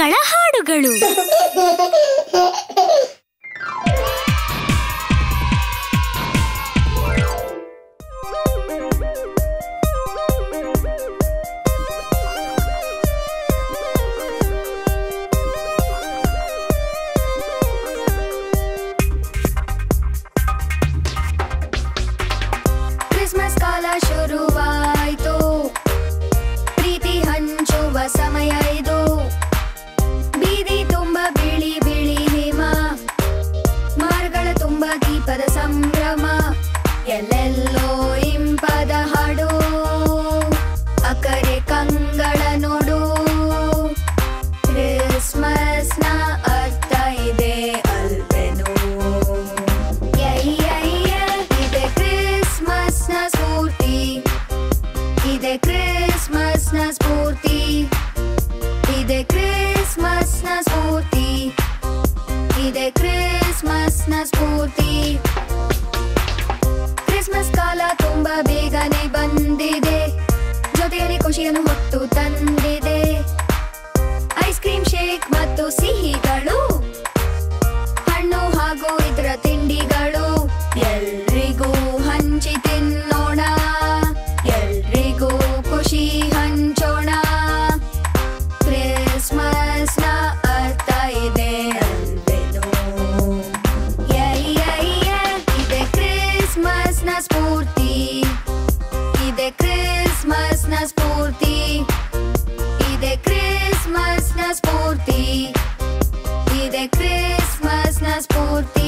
ಮಕ್ಕಳ ಹಾಡುಗಳು ಕ್ರಿಸ್ಮಸ್ ಕಾಲ ಶುರುವಾಯ್ತು ಪ್ರೀತಿ ಹಂಚುವ ಸಮಯ ಇದು ಬೀದಿ ತುಂಬ ಬಿಳಿ ಬಿಳಿ ಹಿಮ ಮಾರ್ಗಳ ತುಂಬ ದೀಪದ ಸಂಭ್ರಮ ಎಲ್ಲೆಲ್ಲೋ ಇಂಪದ ಹಾಡು ಅಕರೆ ಕಂಗಳ ನೋಡು ಕ್ರಿಸ್ಮಸ್ನ ಅರ್ಥ ಇದೆ ಅಲ್ವೇನು ಯಯ್ಯಯ್ಯ, ಇದೆ ಕ್ರಿಸ್ಮಸ್ನ ಸ್ಫೂರ್ತಿ ಇದೆ ಕ್ರಿಸ್ಮಸ್ನ ಸ್ಫೂರ್ತಿ ಇದೆ ಕ್ರಿಸ್ಮಸ್ನ ಸ್ಫೂರ್ತಿ ಇದೆ ಕ್ರಿಸ್ಮಸ್ನ ಸ್ಫೂರ್ತಿ ಕ್ರಿಸ್ಮಸ್ ಕಾಲ ತುಂಬಾ ಬೇಗನೆ ಬಂದಿದೆ ಜೊತೆಯಲ್ಲಿ ಖುಷಿಯನ್ನು ಹೊತ್ತು ತಂದಿದೆ ಐಸ್ ಕ್ರೀಮ್ ಶೇಕ್ ಮತ್ತು ಸಿಹಿಗಳು ಹಣ್ಣು ಹಾಗೂ ಇದರ ತಿಂಡಿಗಳು ಎಲ್ರಿಗೂ ಹಂಚಿ ತಿನ್ನೋಣ ಎಲ್ರಿಗೂ ಖುಷಿ ಹಂಚೋಣ ಕ್ರಿಸ್ಮಸ್ನ ಅರ್ಥ ಇದೆ ಅಲ್ವೇನು ಯಯ್ಯಯ್ಯ, ಇದೆ ಕ್ರಿಸ್ಮಸ್ನ ಸ್ಫೂರ್ತಿ ಇದೆ ಕ್ರಿಸ್ಮಸ್ನ ಸ್ಫೂರ್ತಿ ಇದೆ ಕ್ರಿಸ್ಮಸ್ನ ಸ್ಫೂರ್ತಿ ಇದೆ ಕ್ರಿಸ್ಮಸ್ನ ಸ್ಫೂರ್ತಿ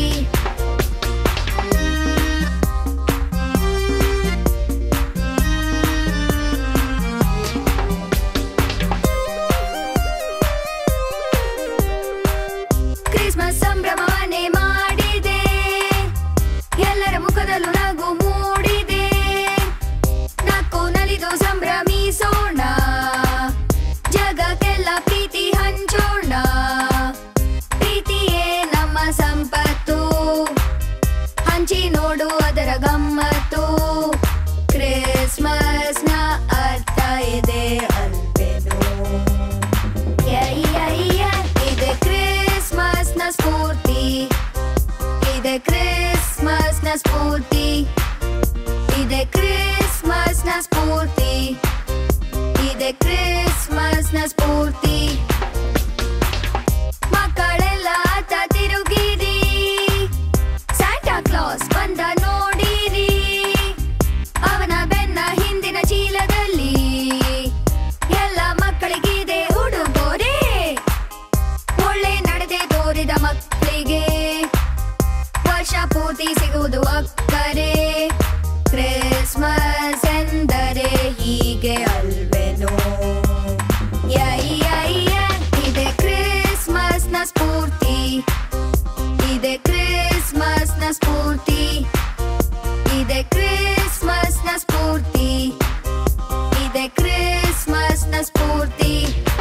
ಕ್ರಿಸ್ಮಸ್ ಸಂಭ್ರಮವನ್ನೇ ಮಾಡಿದೆ ಎಲ್ಲರ ಮುಖದಲ್ಲೂ ನಗು ಮೂಡಿದೆ ನಕ್ಕು ನಲಿದು ಸಂಭ್ರಮಿಸೋಣ ಜಗಕ್ಕೆಲ್ಲ ಪ್ರೀತಿ ಹಂಚೋಣ ಪ್ರೀತಿಯೇ ನಮ್ಮ ಸಂಪತ್ತು ಹಂಚಿ ನೋಡು ಅದರ ಗಮ್ಮತ್ತು ಕ್ರಿಸ್ಮಸ್ನ ಅರ್ಥ ಇದೆ ಅಲ್ವೇನು ಯಯ್ಯಯ್ಯ, ಇದೆ ಕ್ರಿಸ್ಮಸ್ನ ಸ್ಫೂರ್ತಿ ಇದೆ ಕ್ರಿಸ್ಮಸ್ನ ಸ್ಫೂರ್ತಿ ಇದೆ ಕ್ರಿಸ್ಮಸ್ನ ಸ್ಫೂರ್ತಿ ಇದೆ ಕ್ರಿಸ್ಮಸ್ನ ಸ್ಫೂರ್ತಿ ಮಕ್ಕಳೆಲ್ಲ ಆತ ತಿರುಗಿರಿ ಸ್ಯಾಂಟಾ ಕ್ಲಾಸ್ ಬಂದ ನೋಡಿರಿ ಅವನ ಬೆನ್ನ ಹಿಂದಿನ ಚೀಲದಲ್ಲಿ ಎಲ್ಲ ಮಕ್ಕಳಿಗಿದೆ ಉಡುಗೊರೆ ಒಳ್ಳೆ ನಡೆದೆ ತೋರಿದ ಮಕ್ಕಳಿಗೆ ವರ್ಷ ಪೂರ್ತಿ ಸಿಗುವುದು ಅಕ್ಕರೆ ಕ್ರಿಸ್ಮಸ್ ಎಂದರೆ ಹೀಗೆ ಅಲ್ವೇನೋ ಯಯ್ಯಯ್ಯ, ಇದೆ ಕ್ರಿಸ್ಮಸ್ನ ಸ್ಫೂರ್ತಿ ಇದೆ ಕ್ರಿಸ್ಮಸ್ನ ಸ್ಫೂರ್ತಿ ಇದೆ ಕ್ರಿಸ್ಮಸ್ನ ಸ್ಫೂರ್ತಿ ಇದೆ ಕ್ರಿಸ್ಮಸ್ನ ಸ್ಫೂರ್ತಿ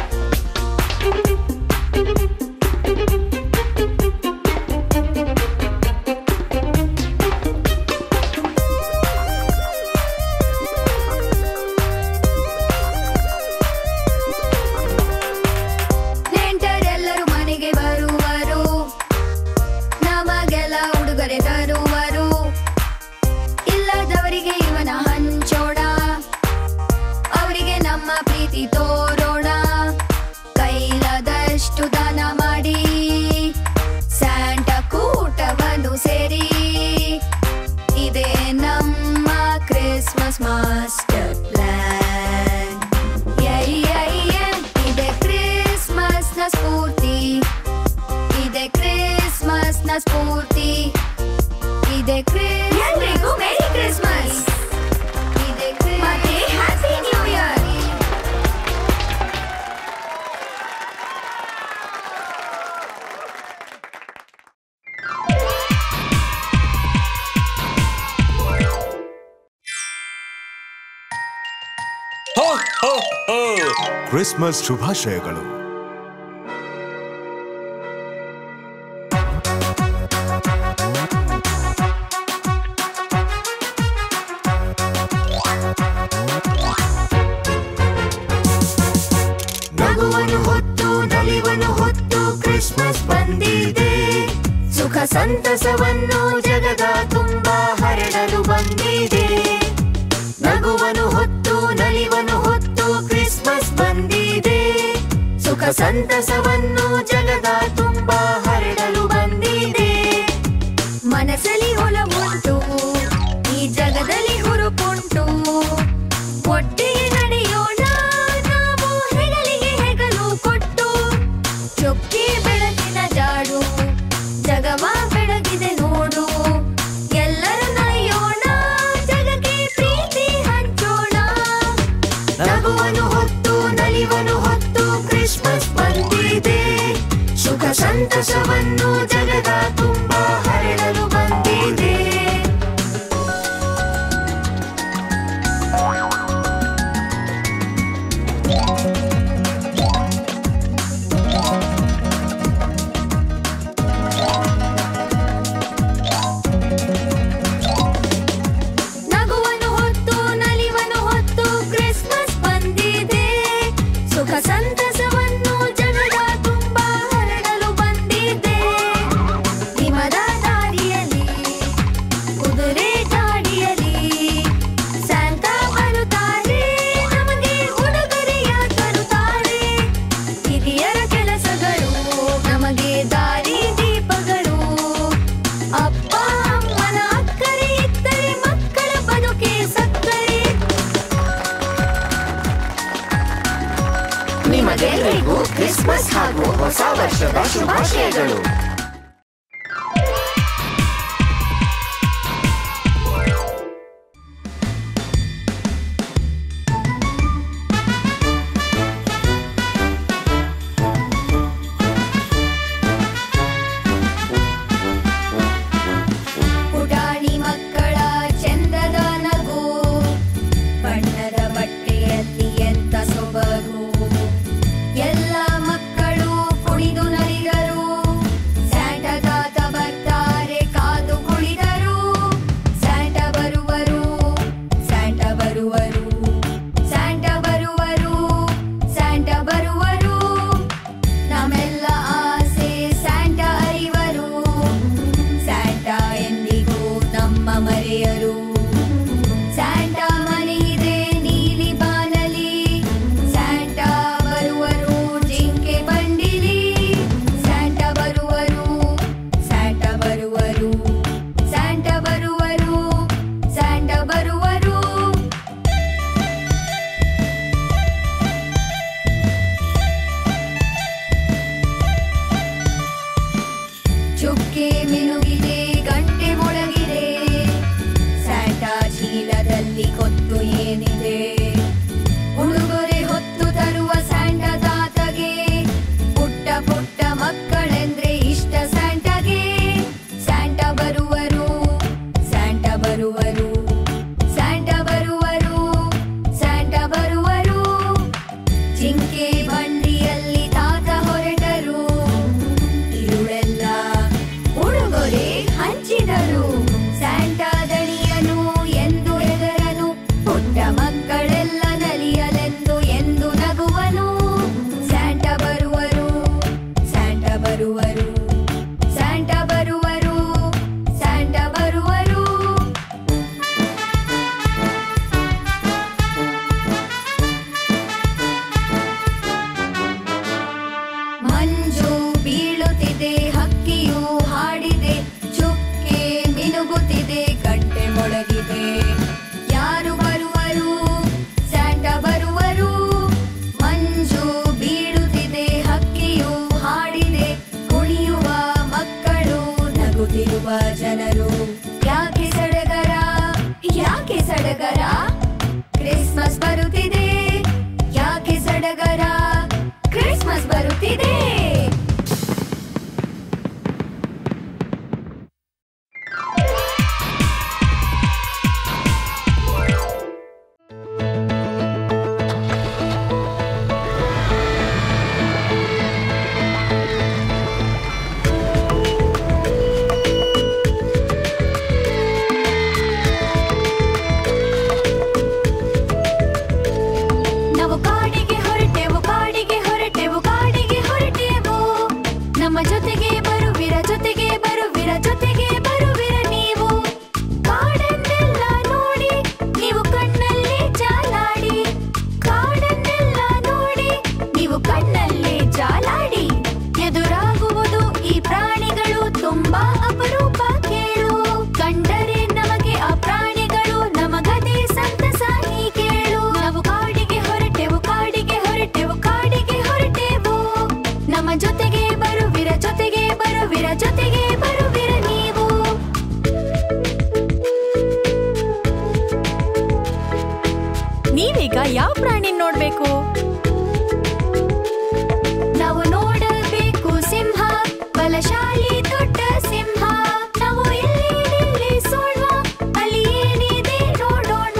ನೆಂಟರೆಲ್ಲರೂ ಮನೆಗೆ ಬರುವರು ನಮಗೆಲ್ಲ ಉಡುಗೊರೆ ತರುವರು ಇಲ್ಲದವರಿಗೆ ಇವನ ಹಂಚೋಣ ಅವರಿಗೆ ನಮ್ಮ ಪ್ರೀತಿ ತೋರೋಣ ಕೈಲಾದಷ್ಟು ದಾನ ಮಾಡಿ ಸ್ಯಾಂಟ ಕೂಟವನ್ನು ಸೇರಿ ಇದೇ ನಮ್ಮ ಕ್ರಿಸ್ಮಸ್ ಮಾಸ್ಟರ್ ಪ್ಲಾನ್ ಯಯ್ಯಯ್ಯ, ಇದೆ ಕ್ರಿಸ್ಮಸ್ನ ಸ್ಫೂರ್ತಿ ಇದೆ ಕ್ರಿಸ್ಮಸ್ನ ಸ್ಫೂರ್ತಿ ಇದೆ ಎಲ್ರಿಗೂ ಮೇರಿ ಕ್ರಿಸ್ಮಸ್ ಇದೆ ಮತ್ತೆ ಹ್ಯಾಪಿ ನ್ಯೂ ಇಯರ್ ಹೋ ಹೋ ಹೋ ಕ್ರಿಸ್ಮಸ್ ಶುಭಾಶಯಗಳು ನಗುವನು ಹೊತ್ತು ನಲಿವನು ಸಂತಸವನ್ನು ಜಗದ ತುಂಬ ಹರಡಲು ಬಂದಿದೆ ನಗುವನು ಹೊತ್ತು ನಲಿವನು ಹೊತ್ತು ಕ್ರಿಸ್ಮಸ್ ಬಂದಿದೆ ಸುಖ ಸಂತಸವನ್ನು ಜಗದ ತುಂಬ ಹರಡಲು ಬಂದಿದೆ ಮನಸ್ಸಲ್ಲಿ ಒಲವುಂಟು ಈ ಜಗದಲ್ಲಿ ಹುರುಪುಂಟು ಒಟ್ಟಿಗೆ ನಡೆಯೋಣ ನಾವು ಹೆಗಲಿಗೆ ಹೆಗಲು ಕೊಟ್ಟು ಚೊಕ್ಕಿ ಬೆಳಕಿನ ಜಾಡು ಜಗವ ಬೆಳಗಿದೆ ನೋಡು ಎಲ್ಲರೂ ನಲಿಯೋಣ ಜಗಕ್ಕೆ ಪ್ರೀತಿ ಹಂಚೋಣ ನಗುವನು ಹೊತ್ತು ನಲಿವನು ಹೊತ್ತು ಕ್ರಿಸ್ಮಸ್ ಬಂದಿದೆ ಸುಖ ಸಂತಸವನ್ನು ಜಗದ ತುಂಬ ಹರಡಲು ಬಂದಿದೆ ನಗುವನು ಹೊತ್ತು ನಲಿವನು ಹೊತ್ತು ಕ್ರಿಸ್ಮಸ್ ಬಂದಿದೆ ಸುಖ ಸಂತಸವನ್ನು ಜಗದ ತುಂಬ ಹರಡಲು ಬಂದಿದೆ ಹಿಮದ ದಾರಿಯಲ್ಲಿ ಕುದುರೆ ಗಾಡಿಯಲ್ಲಿ ಸ್ಯಾಂತಾ ಬರುತ್ತಾರೆ ನಮಗೆ ಉಡುಗೊರೆಯ ತರುತ್ತಾರೆ ಹಿರಿಯರ ಕೆಲಸಗಳು ನಮಗೆ ದಾರಿ ದೀಪಗಳು ಅಪ್ಪ ಅಮ್ಮನ ಅಕ್ಕರೆ ಇದ್ದರೆ ಮಕ್ಕಳ ಬದುಕೆ ಸಕ್ಕರೆ ನಿಮಗೆಲ್ಲರಿಗೂ ಕ್ರಿಸ್ಮಸ್ ಹಾಗೂ ಹೊಸ ವರ್ಷದ ಶುಭಾಶಯಗಳು ಪುಟಾಣಿ ಮಕ್ಕಳ ಚಂದದ ನಗು ಬಣ್ಣದ ಬಟ್ಟೆಯಲ್ಲಿ ಎಂತ ಸೊಬಗು ಎಲ್ಲ ಮಕ್ಕಳು ಕುಣಿದು ನಲಿದರು ಸ್ಯಾಂಟ ತಾತ ಬರ್ತಾರೆ ಕಾದು ಕುಳಿದರು ಸ್ಯಾಂಟ ಬರುವರು ಸ್ಯಾಂಟ ಬರುವರು ಸ್ಯಾಂಟ ಬರುವರು ಸ್ಯಾಂಟ ಬರುವರು ನಮ್ಮೆಲ್ಲ ಆಸೆ ಸ್ಯಾಂಟ ಅರಿವರು ಸ್ಯಾಂಟಾ ಎಂದಿಗೂ ನಮ್ಮ ಮರೆಯರು ಸ್ಯಾಂಟಾ ಮನೆಯಿದೆ ನೀಲಿ ಬಾನಲಿ ಸ್ಯಾಂಟಾ ಬರುವರು ಜಿಂಕೆ ಬಂಡಿಲಿ ಸ್ಯಾಂಟಾ ಬರುವರು ಸ್ಯಾಂಟಾ ಬರುವರು ಸ್ಯಾಂಟಾ ಬರುವರು ಸ್ಯಾಂಟಾ ಬರುವರು ಚುಕ್ಕೆ ಮಿನುಗಿದೆ ಗಂಟೆ ಮೊಳಗಿದೆ ಸ್ಯಾಂಟಾ ಚೀಲದಲ್ಲಿ ಕೊತ್ತು ಏನಿದೆ ಉಡುಗೊರೆ ಹೊತ್ತು ತರುವ ಸ್ಯಾಂಟಾ ತಾತಗೆ ಪುಟ್ಟ ಪುಟ್ಟ ಮಕ್ಕಳೆಂದ್ರೆ ಇಷ್ಟ ಸ್ಯಾಂಟಾಗೆ ಸ್ಯಾಂಟಾ ಬರುವರು ಸ್ಯಾಂಟಾ ಬರುವರು ಸ್ಯಾಂಟಾ ಬರುವರು ಸ್ಯಾಂಟಾ ಬರುವರು ಜಿಂಕೆ ಬಂಡಿಯಲ್ಲಿ ತಾತ ಹೊರಟರು ಇರುಳೆಲ್ಲ ಉಡುಗೊರೆ ಹಂಚಿದರು ಸ್ಯಾಂಟಾ ದಣಿಯನು ಎಂದು ಹೆದರನು ಪುಟ್ಟ ಮಕ್ಕಳೆಲ್ಲ ನಲಿಯಲೆಂದು ಎಂದು ನಗುವನು ಸ್ಯಾಂಟಾ ಬರುವರು ಸ್ಯಾಂಟಾ ಬರುವರು ಸ್ಯಾಂಟಾ ಬರುವರು ಸ್ಯಾಂಟಾ ಬರುವರು ಮಂಜು ಬೀಳುತ್ತಿದೆ ಹಕ್ಕಿಯು ಹಾಡಿದೆ ಚುಕ್ಕೆ ಮಿನುಗುತ್ತಿದೆ ಗಂಟೆ ಮೊಳಗಿದೆ ಯಾರು ಬರುವರು ಸ್ಯಾಂಟಾ ಬರುವರು ಮಂಜು ಬೀಳುತ್ತಿದೆ ಹಕ್ಕಿಯು ಹಾಡಿದೆ ಕುಣಿಯುವ ಮಕ್ಕಳು ನಗುತ್ತಿರುವ ಜನರು ಯಾಕೆ ಸಡಗರ ಯಾಕೆ ಸಡಗರ ಕ್ರಿಸ್ಮಸ್ ಬರುತ್ತಿದೆ ಯಾಕೆ ಸಡಗರ ಕ್ರಿಸ್ಮಸ್ ಬರುತ್ತಿದೆ ನಾವು ಕಾಡಿಗೆ ಹೊರಟೆವು ಕಾಡಿಗೆ ಹೊರಟೆವು ಕಾಡಿಗೆ ಹೊರಟೆವು ನಾವೀಗ ಯಾವ ಪ್ರಾಣಿ ನೋಡ್ಬೇಕು ನಾವು ನೋಡಬೇಕು ಸಿಂಹ ಬಲಶಾಲಿ ದೊಡ್ಡ ಸಿಂಹ ನಾವು ಇಲ್ಲಿ ನಿಲ್ಲಿಸೋಣ ಅಲ್ಲಿ ಏನಿದೆ ನೋಡೋಣ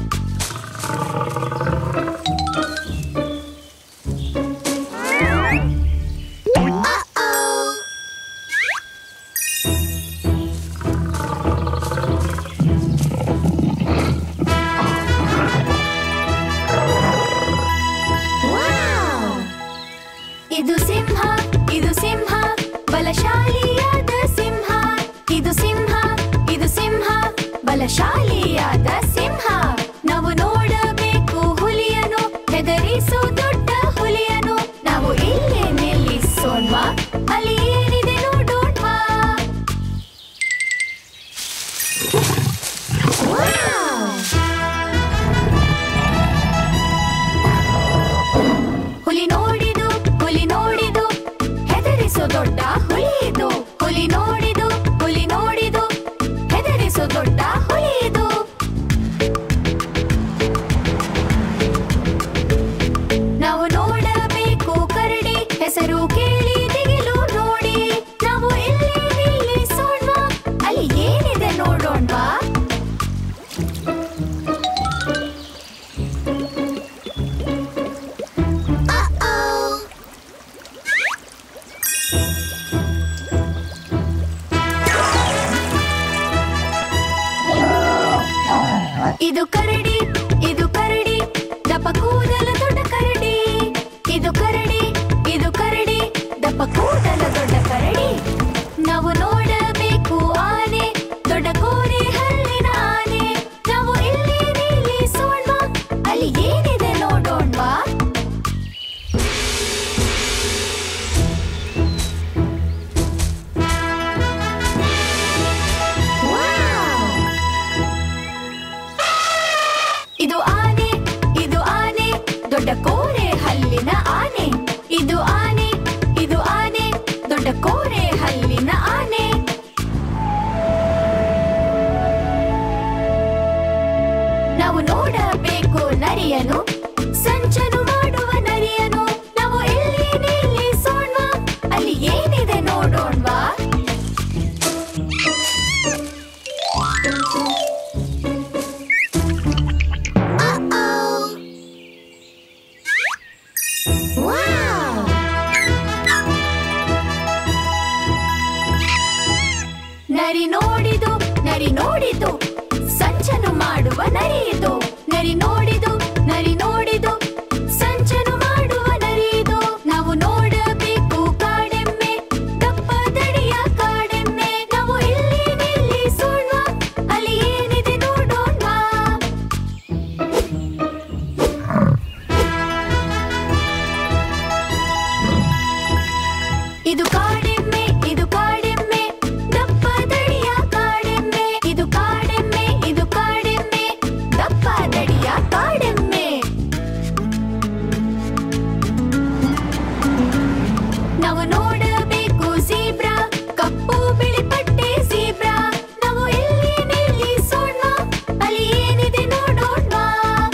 ಇದು ಸಿಂಹ ಇದು ಸಿಂಹ ಬಲಶಾಲಿಯಾದ ಸಿಂಹ ಇದು ಸಿಂಹ ಇದು ಸಿಂಹ ಬಲಶಾಲಿಯಾದ ಸಿಂಹ ನಾವು ನೋಡಬೇಕು ಹುಲಿಯನು ಹೆದರಿಸು ದೊಡ್ಡ ಹುಲಿಯನು ನಾವು ಇಲ್ಲೇ ನಿಲ್ಲಿಸೋಣ್ವಾ ಅಲ್ಲಿ ಏನಿದೆ ನೋಡೋಣ್ವಾ ಹುಲಿ ನೋಡಿದು ಹುಲಿ ನೋಡಿದು ಹೆದರಿಸು ದೊಡ್ಡ ಹುಲಿ ಇದು ಹುಲಿ ನೋಡಿದು ಹುಲಿ ನೋಡಿದು ಹೆದರಿಸು ದೊಡ್ಡ ಹುಲಿ ಇದು ನಾವು ನೋಡಬೇಕು ಕರಡಿ ಹೆಸರು ಕೇಳಿ ದಿಗಿಲು ನೋಡಿ ನಾವು ಇಲ್ಲಿ ನಿಲ್ಲಿಸೋಣ್ವಾ ಅಲ್ಲಿ ಏನಿದೆ ನೋಡೋಣ್ವಾ ಇದು ಕರಡಿ ಇದು ಕರಡಿ ದಪ್ಪ ಕೂದಲ ದೊಡ್ಡ ಕರಡಿ ಇದು ಕರಡಿ ಇದು ಕರಡಿ ದಪ್ಪ ಕೂದಲ ದೊಡ್ಡ ಕರಡಿ ನಾವು ನೋಡಬೇಕು ಆನೆ ದೊಡ್ಡ ಕೋರೆ ಹಲ್ಲಿನ ಆನೆ ನಾವು ಇಲ್ಲಿ ನಿಲ್ಲಿಸೋಣ್ವಾ ಅಲ್ಲಿ ಏನಿದೆ ನೋಡೋಣ್ವಾ ಇದು ಆನೆ ಇದು ಆನೆ ದೊಡ್ಡ ಕೋರೆ ಹಲ್ಲಿನ ಆನೆ ಇದು ಆನೆ ಇದು ಆನೆ ದೊಡ್ಡ ಕೋರೆ ಹಲ್ಲಿನ ಆನೆ ನಾವು ನೋಡಬೇಕು ನರಿಯನು ಸಂಚನು ಮಾಡುವ ನರಿಯನು ನಾವು ಎಲ್ಲಿ ನಿಲ್ಲಿಸೋಣ್ವಾ ಅಲ್ಲಿ ಏನಿದೆ ನೋಡೋಣ್ವಾ ನರಿ ನೋಡಿದು ನರಿ ನೋಡಿದು ಸಂಚನು ಮಾಡುವ ನರಿ ಇದು ನರಿ ನೋಡಿದು ನರಿ ನೋಡಿದು ಸಂಚನು ಮಾಡುವ ನರಿ ಇದು ನಾವು ನೋಡಬೇಕು ಕಾಡೆಮ್ಮೆ ದಪ್ಪ ದಡಿಯ ಕಾಡೆಮ್ಮೆ ನಾವು ಇಲ್ಲಿ ನಿಲ್ಲಿಸೋಣ್ವಾ ಅಲ್ಲಿ ಏನಿದೆ ನೋಡೋಣ್ವಾ ಇದು ಕಾಡೆಮ್ಮೆ ಇದು ಕಾಡೆಮ್ಮೆ ದಪ್ಪ ದಡಿಯ ಕಾಡೆಮ್ಮೆ ಇದು ಕಾಡೆಮ್ಮೆ ಇದು ಕಾಡೆಮ್ಮೆ ದಪ್ಪ ದಡಿಯ ಕಾಡೆಮ್ಮೆ ನಾವು ನೋಡಬೇಕು ಜೀಬ್ರಾ ಕಪ್ಪು ಬಿಳಿ ಪಟ್ಟೆ ಜೀಬ್ರಾ ನಾವು ಎಲ್ಲಿ ನಿಲ್ಲಿಸೋಣ್ವಾ ಅಲ್ಲಿ ಏನಿದೆ ನೋಡೋಣ್ವಾ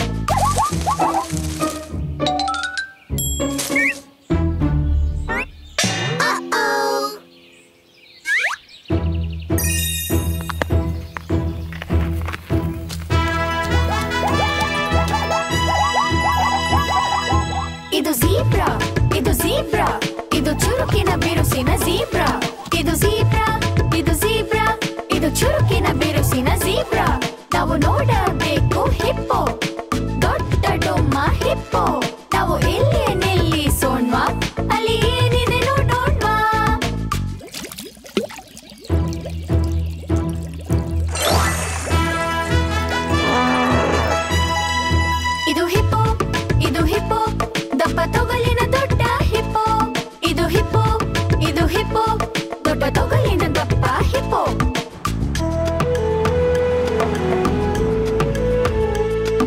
ಇದು ಜೀಬ್ರಾ ಇದು ಜೀಬ್ರಾ ಇದು ಚುರುಕಿನ ಬಿರುಸಿನ ಜೀಬ್ರಾ ಇದು ಜೀಬ್ರಾ ಇದು ಜೀಬ್ರಾ ಇದು ಚುರುಕಿನ ಬಿರುಸಿನ ಜೀಬ್ರಾ ನಾವು ನೋಡಬೇಕು ಹಿಪ್ಪೋ ದೊಡ್ಡ ಡೊಮ್ಮ ಹಿಪ್ಪೋ ನಾವು ಎಲ್ಲಿ ನಿಲ್ಲಿಸೋಣ್ವಾ ಅಲ್ಲಿ ಏನಿದೆ ನೋಡೋಣ್ವಾ ಇದು ಹಿಪ್ಪೋ ಇದು ಹಿಪ್ಪೋ ದಪ್ಪ ತೊಗಲಿನ ದೊಡ್ಡ ಹಿಪ್ಪೋ ಇದು ಹಿಪ್ಪೋ ಇದು ಹಿಪ್ಪೋ ದೊಡ್ಡ ತೊಗಲಿನ ದಪ್ಪ ಹಿಪ್ಪೋ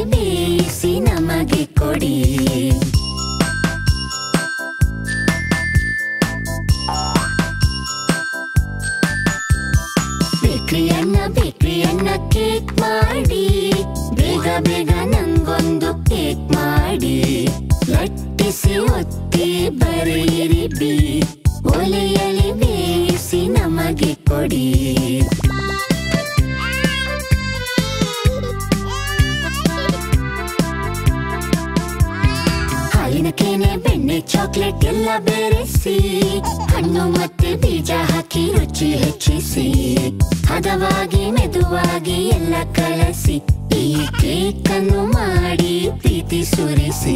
ಬೇಯಿಸಿ ನಮಗೆ ಕೊಡಿ ಬೇಕ್ರಿಯನ್ನ ಬೇಕ್ರಿಯನ್ನ ಕೇಕ್ ಮಾಡಿ ಬೇಗ ಬೇಗ ನಂಗೊಂದು ಕೇಕ್ ಮಾಡಿ ಲಟ್ಟಿಸಿ ಒತ್ತಿ ಬರೆಯಿರಿ ಬಿ ಒಲೆಯಲ್ಲಿ ಬೇಯಿಸಿ ನಮಗೆ ಕೊಡಿ ಹಾಲಿನ ಕೆನೆ ಬೆಣ್ಣೆ ಚಾಕ್ಲೇಟ್ ಎಲ್ಲ ಬೆರೆಸಿ ಹಣ್ಣು ಮತ್ತೆ ಬೀಜ ಹಾಕಿ ರುಚಿ ಹೆಚ್ಚಿಸಿ ಹದವಾಗಿ ಮೆದುವಾಗಿ ಎಲ್ಲ ಕಲಸಿ ಈ ಕೇಕ್ ಅನ್ನು ಮಾಡಿ ಪ್ರೀತಿ ಸುರಿಸಿ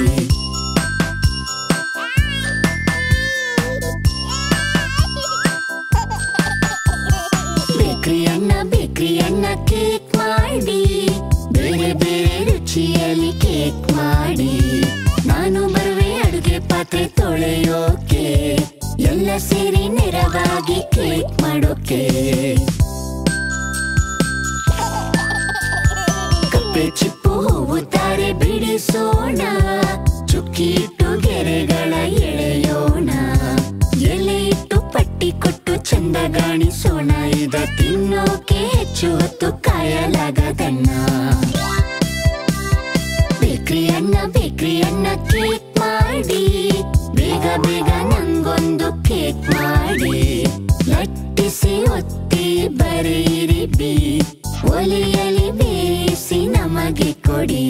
ಬೇಕ್ರಿಯನ್ನ ಬೇಕ್ರಿಯನ್ನ ಕೇಕ್ ಮಾಡಿ ಬೇರೆ ಬೇರೆ ರುಚಿಯಲ್ಲಿ ಕೇಕ್ ಮಾಡಿ ನಾನು ಬರುವೆ ಅಡುಗೆ ಪಾತ್ರೆ ತೊಳೆಯೋಕೆ ಎಲ್ಲ ಸೇರಿ ನೆರವಾಗಿ ಕೇಕ್ ಮಾಡೋಕೆ ಕಪ್ಪೆ ಚಿಪ್ಪು ಹೂವು ತಾರೆ ಬಿಡಿಸೋಣ ಚುಕ್ಕಿ ಇಟ್ಟು ಗೆರೆಗಳ ಎಳೆಯೋಣ ಎಲೆ ಇಟ್ಟು ಪಟ್ಟಿ ಕೊಟ್ಟು ಚಂದ ಗಾಣಿಸೋಣ ಇದ ತಿನ್ನೋಕೆ ಹೆಚ್ಚು ಹೊತ್ತು ಕಾಯಲಾಗದನ್ನ ಬೇಕ್ರಿಯನ್ನ ಬೇಕ್ರಿಯನ್ನ ಕೇಕ್ ಮಾಡಿ ಬೇಗ ಬೇಗ ನಂಗೊಂದು ಕೇಕ್ ಮಾಡಿ ಲಟ್ಟಿಸಿ ಒತ್ತಿ ಬರೆಯಿರಿ ಬಿ ಒಲೆಯಲ್ಲಿ ಬೇಯಿಸಿ ನಮಗೆ ಕೊಡಿ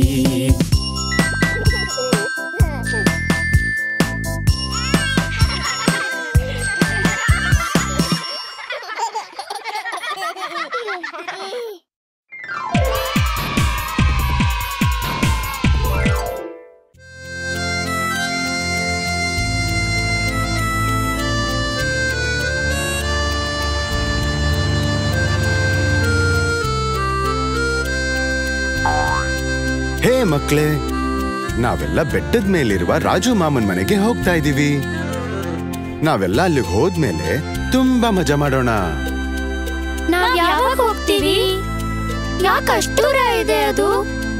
ಹೇ ಮಕ್ಳೇ ನಾವೆಲ್ಲ ಬೆಟ್ಟದ ಮೇಲಿರುವ ರಾಜು ಮಾಮನ್ ಮನೆಗೆ ಹೋಗ್ತಾ ಇದೀವಿ ನಾವೆಲ್ಲ ಅಲ್ಲಿಗೆ ಹೋದ್ಮೇಲೆ ತುಂಬಾ ಮಜಾ ಮಾಡೋಣ ನಾವ್ ಯಾವಾಗ ಹೋಗ್ತೀವಿ ಯಾಕಷ್ಟು ದೂರ ಇದೆ ಅದು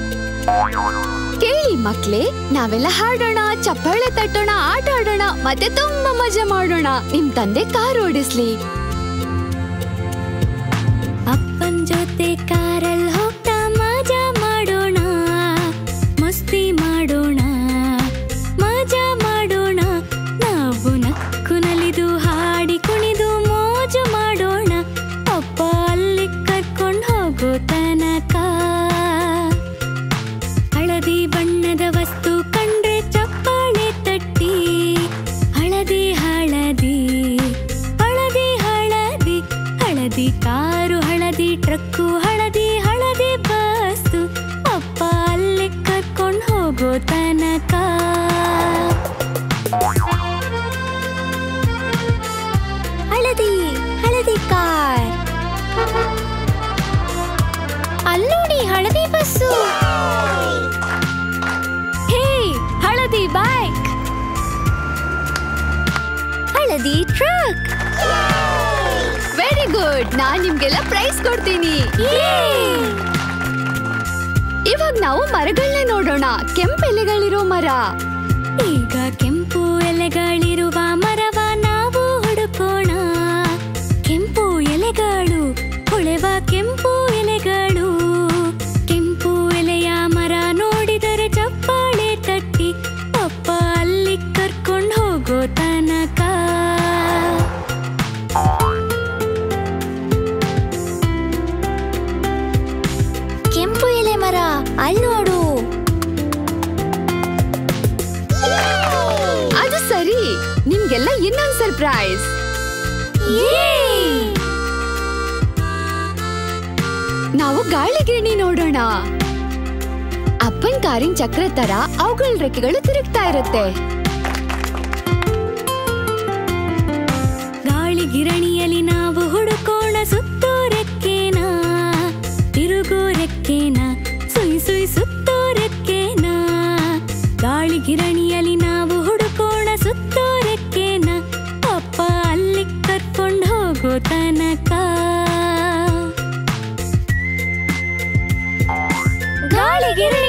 ಕೇಳಿ ಮಕ್ಳೇ ನಾವೆಲ್ಲ ಹಾಡೋಣ ಚಪ್ಪಾಳೆ ತಟ್ಟೋಣ ಆಟ ಆಡೋಣ ಮತ್ತೆ ತುಂಬಾ ಮಜಾ ಮಾಡೋಣ ನಿಮ್ ತಂದೆ ಕಾರ್ ಓಡಿಸ್ಲಿ ಅಪ್ಪನ್ ಜೊತೆ ಕಾರಲ್ ಹೋಗ್ತಾ ಮಜಾ ಮಾಡೋಣ ಮಸ್ತಿ ಮಾಡೋಣ ಮಜಾ ಮಾಡೋಣ ನಾವು ನಕ್ಕು ನಲಿದು ಹಾಡಿ ಕುಣಿದು ಮೋಜು ಮಾಡೋಣ ಅಪ್ಪ ಅಲ್ಲಿ ಕರ್ಕೊಂಡ್ ಹೋಗೋ ತನಕ ಹಳದಿ ಬಣ್ಣದ ವಸ್ತು ಕಂಡ್ರೆ ಚಪ್ಪಾಳೆ ತಟ್ಟಿ ಹಳದಿ ಹಳದಿ ಹಳದಿ ಹಳದಿ ಹಳದಿ ಕಾರು ಹಳದಿ ಟ್ರಕ್ಕು ಹಳದಿ ಹಳದಿ ಬಸ್ಸು ಅಪ್ಪ ಅಲ್ಲಿ ಕರ್ಕೊಂಡ್ ಹೋಗೋ ತನಕ ಹಳದಿ ಹಳದಿ ಕಾರ್ ಅಲ್ಲೋಡಿ ಹಳದಿ ಬಸ್ಸು ಹೇ ಹಳದಿ ಬೈಕ್ ಹಳದಿ ಟ್ರಕ್ ವೆರಿ ಗುಡ್ ನಾನ್ ನಿಮ್ಗೆಲ್ಲ ಪ್ರೈಸ್ ಕೊಡ್ತೀನಿ ಇವಾಗ ನಾವು ಮರಗಳನ್ನ ನೋಡೋಣ ಕೆಂಪು ಎಲೆಗಳಿರೋ ಮರ ಈಗ ಕೆಂಪು ಎಲೆಗಳಿರುವ ಮರವ ನಾವು ಹುಡುಕೋಣ ಕೆಂಪು ಎಲೆಗಳು ಹೊಳೆವ ಕೆಂಪು ಎಲೆಗಳು ಕೆಂಪು ಎಲೆಯ ಮರ ನೋಡಿದರೆ ಚಪ್ಪಾಳೆ ತಟ್ಟಿ ಅಪ್ಪ ಅಲ್ಲಿ ಕರ್ಕೊಂಡು ಹೋಗೋ ತನಕ ಕೆಂಪು ಎಲೆ ಮರ ಅಲ್ಲಿ ನೋಡು ಅದು ಸರಿ ನಿಮ್ಗೆಲ್ಲ ಇನ್ನೊಂದ್ ಸರ್ಪ್ರೈಸ್ ನಾವು ಗಾಳಿ ಗಿರಣಿ ನೋಡೋಣ ಅಪ್ಪನ್ ಕಾರಿನ ಚಕ್ರ ತರ ಅವುಗಳ ರೆಕ್ಕೆಗಳು ತಿರುಗ್ತಾ ಇರುತ್ತೆ ಗಾಳಿ ಗಿರಣಿಯಲ್ಲಿ ನಾವು ಹುಡುಕೋಣ ಸುತ್ತೋ ರೆಕ್ಕೇನ ತಿರುಗೋ ರೆಕ್ಕೇನ ಸುಯ್ ಸುಯ್ ಸುತ್ತೋ ರೆಕ್ಕೇನ ಗಾಳಿ ಗಿರಣಿಯಲ್ಲಿ ನಾವು ಹುಡುಕೋಣ ಸುತ್ತೋ ರೆಕ್ಕೇನ ಅಪ್ಪ ಅಲ್ಲಿ ಕರ್ಕೊಂಡು ಹೋಗೋ ತನಕ ಗಾಳಿ ಗಿರಣಿ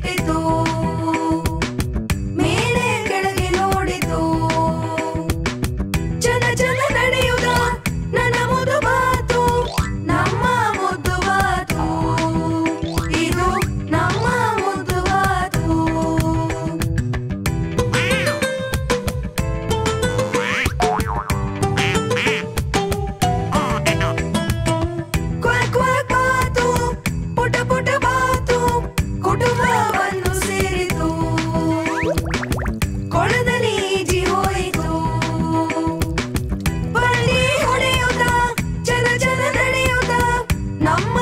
ನಮ್ಮ